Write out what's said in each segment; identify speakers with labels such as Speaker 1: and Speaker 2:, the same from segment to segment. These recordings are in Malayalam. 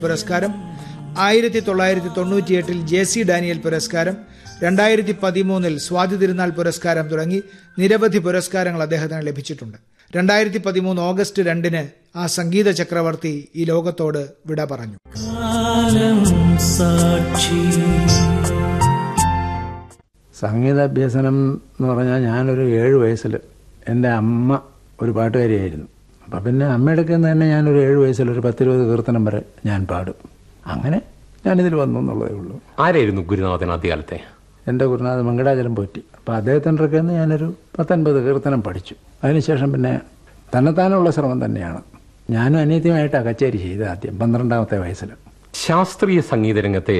Speaker 1: പുരസ്കാരം ആയിരത്തി തൊള്ളായിരത്തി തൊണ്ണൂറ്റിയെട്ടിൽ ജെ സി ഡാനിയൽ പുരസ്കാരം രണ്ടായിരത്തി പതിമൂന്നിൽ സ്വാതി തിരുനാൾ പുരസ്കാരം തുടങ്ങി നിരവധി പുരസ്കാരങ്ങൾ അദ്ദേഹത്തിന് ലഭിച്ചിട്ടുണ്ട് രണ്ടായിരത്തി പതിമൂന്ന് ഓഗസ്റ്റ് രണ്ടിന് ആ സംഗീത ചക്രവർത്തി ഈ ലോകത്തോട് വിട പറഞ്ഞു
Speaker 2: കാലം സാക്ഷി
Speaker 3: സംഗീതാഭ്യസനം എന്ന് പറഞ്ഞാൽ ഞാനൊരു ഏഴ് വയസ്സിൽ എൻ്റെ അമ്മ ഒരു പാട്ടുകാരിയായിരുന്നു അപ്പം പിന്നെ അമ്മയുടെ നിന്ന് തന്നെ ഞാനൊരു ഏഴ് വയസ്സിൽ ഒരു പത്തിരുപത് കീർത്തനം വരെ ഞാൻ പാടും അങ്ങനെ ഞാനിതിൽ വന്നു എന്നുള്ളതേ ഉള്ളൂ
Speaker 4: ആരായിരുന്നു ഗുരുനാഥൻ ആദ്യകാലത്തെ
Speaker 3: എൻ്റെ ഗുരുനാഥ് മങ്കടാചലം പോറ്റി അപ്പോൾ അദ്ദേഹത്തിൻ്റെ അടുക്കൽ നിന്ന് ഞാനൊരു പത്തൊൻപത് കീർത്തനം പഠിച്ചു അതിനുശേഷം പിന്നെ തന്നെത്താനുള്ള ശ്രമം തന്നെയാണ് ഞാനും അനിയത്തിയുമായിട്ടാണ് കച്ചേരി ചെയ്തത് ആദ്യം പന്ത്രണ്ടാമത്തെ വയസ്സിൽ
Speaker 4: ശാസ്ത്രീയ സംഗീത രംഗത്തെ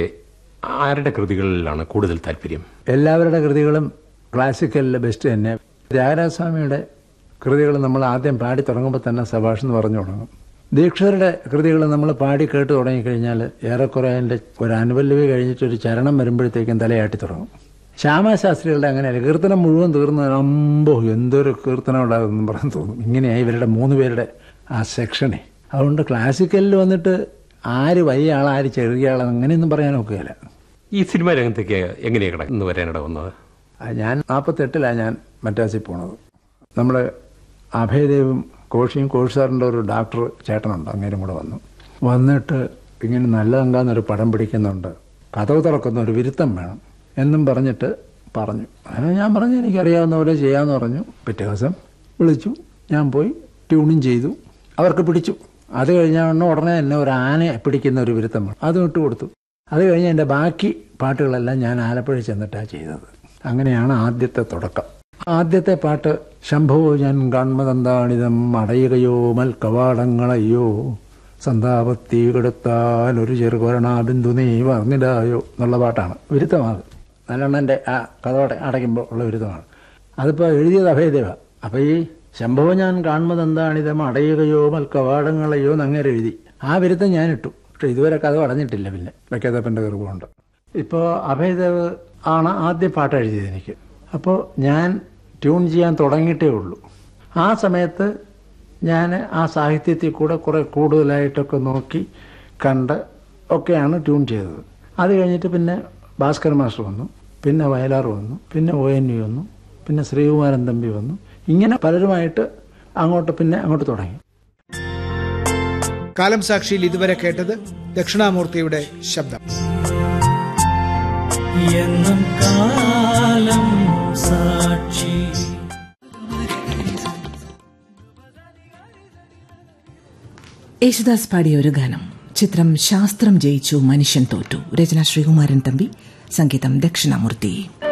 Speaker 4: ആരുടെ കൃതികളിലാണ് കൂടുതൽ താല്പര്യം
Speaker 3: എല്ലാവരുടെ കൃതികളും ക്ലാസിക്കലിലെ ബെസ്റ്റ് തന്നെ ത്യാഗരാജസ്വാമിയുടെ കൃതികൾ നമ്മൾ ആദ്യം പാടി തുടങ്ങുമ്പോൾ തന്നെ സഭാഷ് എന്ന് പറഞ്ഞു തുടങ്ങും ദീക്ഷരുടെ കൃതികൾ നമ്മൾ പാടി കേട്ട് തുടങ്ങിക്കഴിഞ്ഞാൽ ഏറെക്കുറെ അതിൻ്റെ ഒരു അനുപല്ലവി കഴിഞ്ഞിട്ട് ഒരു ചരണം വരുമ്പോഴത്തേക്കും തലയാട്ടി തുടങ്ങും ശ്യാമശാസ്ത്രികളുടെ അങ്ങനെയല്ല കീർത്തനം മുഴുവൻ തീർന്ന് അമ്പോ എന്തൊരു കീർത്തനം ഉണ്ടാകുമെന്ന് പറഞ്ഞു തോന്നും ഇങ്ങനെയായി ഇവരുടെ മൂന്ന് പേരുടെ ആ സെക്ഷനെ അതുകൊണ്ട് ക്ലാസിക്കലിൽ വന്നിട്ട് ആര് വലിയ ആൾ ആര് ചെറിയ ആൾ അങ്ങനെയൊന്നും പറയാൻ ഒക്കുകയില്ല
Speaker 4: ഈ സിനിമാ രംഗത്തേക്ക് എങ്ങനെയാണ് കടന്നു വരാനിട വന്നത്
Speaker 3: ആ, ഞാൻ നാൽപ്പത്തെട്ടിലാണ് ഞാൻ മറ്റാസിൽ പോണത് നമ്മൾ അഭയദേവും കോഷിയും കോഷി സാറിൻ്റെ ഒരു ഡോക്ടർ ചേട്ടനുണ്ട് അങ്ങേരും കൂടെ വന്നു വന്നിട്ട് ഇങ്ങനെ നല്ലതെങ്കാന്നൊരു പടം പിടിക്കുന്നുണ്ട് കഥവ് തുറക്കുന്ന ഒരു വിരുത്തം വേണം എന്നും പറഞ്ഞിട്ട് പറഞ്ഞു അങ്ങനെ ഞാൻ പറഞ്ഞു എനിക്കറിയാവുന്ന പോലെ ചെയ്യാമെന്ന് പറഞ്ഞു പിറ്റേ ദിവസം വിളിച്ചു ഞാൻ പോയി ട്യൂണിങ് ചെയ്തു അവർക്ക് പിടിച്ചു അത് കഴിഞ്ഞാൽ ഉടനെ തന്നെ ഒരു ആനയെ പിടിക്കുന്ന ഒരു വിരുത്തം വേണം അതും ഇട്ട് കൊടുത്തു അത് കഴിഞ്ഞ് എൻ്റെ ബാക്കി പാട്ടുകളെല്ലാം ഞാൻ ആലപ്പുഴ ചെന്നിട്ടാണ് ചെയ്തത് അങ്ങനെയാണ് ആദ്യത്തെ തുടക്കം ആദ്യത്തെ പാട്ട് ശംഭോ ഞാൻ കാൺമതന്താണിതം അടയുകയോ മൽക്കവാടങ്ങളയ്യോ സന്താപത്തി കെടുത്താൽ ഒരു ചെറുകൊരണാബിന്ദു നീ വർണ്ണിടായോ എന്നുള്ള പാട്ടാണ് വിരുദ്ധമാണ് നല്ലെണ്ണൻ്റെ ആ കഥ അടയ്ക്കുമ്പോൾ ഉള്ള വിരുദ്ധമാണ് അതിപ്പോൾ എഴുതിയത് അഭയദേവ അപ്പോൾ ഈ ശംഭവ ഞാൻ കാണുന്നതെന്താണിതം അടയുകയോ മൽക്കവാടങ്ങളയ്യോ എന്നങ്ങനെ എഴുതി ആ വിരുദ്ധം ഞാൻ ഇട്ടു പക്ഷെ ഇതുവരെ കഥ അടഞ്ഞിട്ടില്ല പിന്നെ വെക്കാത്തപ്പൻ്റെ കറിവുണ്ട് ഇപ്പോൾ അഭയദേവ് ആണ് ആദ്യ പാട്ട് എഴുതിയത് എനിക്ക് അപ്പോൾ ഞാൻ ട്യൂൺ ചെയ്യാൻ തുടങ്ങിയിട്ടേ ഉള്ളൂ ആ സമയത്ത് ഞാൻ ആ സാഹിത്യത്തിൽ കൂടെ കുറേ കൂടുതലായിട്ടൊക്കെ നോക്കി കണ്ട് ഒക്കെയാണ് ട്യൂൺ ചെയ്തത് അത് കഴിഞ്ഞിട്ട് പിന്നെ ഭാസ്കർ മാസ്റ്റർ വന്നു പിന്നെ വയലാർ വന്നു പിന്നെ ഒ എൻ വി വന്നു പിന്നെ ശ്രീകുമാരൻ തമ്പി വന്നു ഇങ്ങനെ പലരുമായിട്ട് അങ്ങോട്ട് പിന്നെ അങ്ങോട്ട് തുടങ്ങി
Speaker 1: കാലം സാക്ഷിയിൽ ഇതുവരെ കേട്ടത് ദക്ഷിണാമൂർത്തിയുടെ ശബ്ദം
Speaker 2: എന്നും കാലം സാക്ഷി
Speaker 5: യേശുദാസ് പാടിയ ഒരു ഗാനം ചിത്രം ശാസ്ത്രം ജയിച്ചു മനുഷ്യൻ തോറ്റു രചന ശ്രീകുമാരൻ തമ്പി സംഗീതം ദക്ഷിണാമൂർത്തി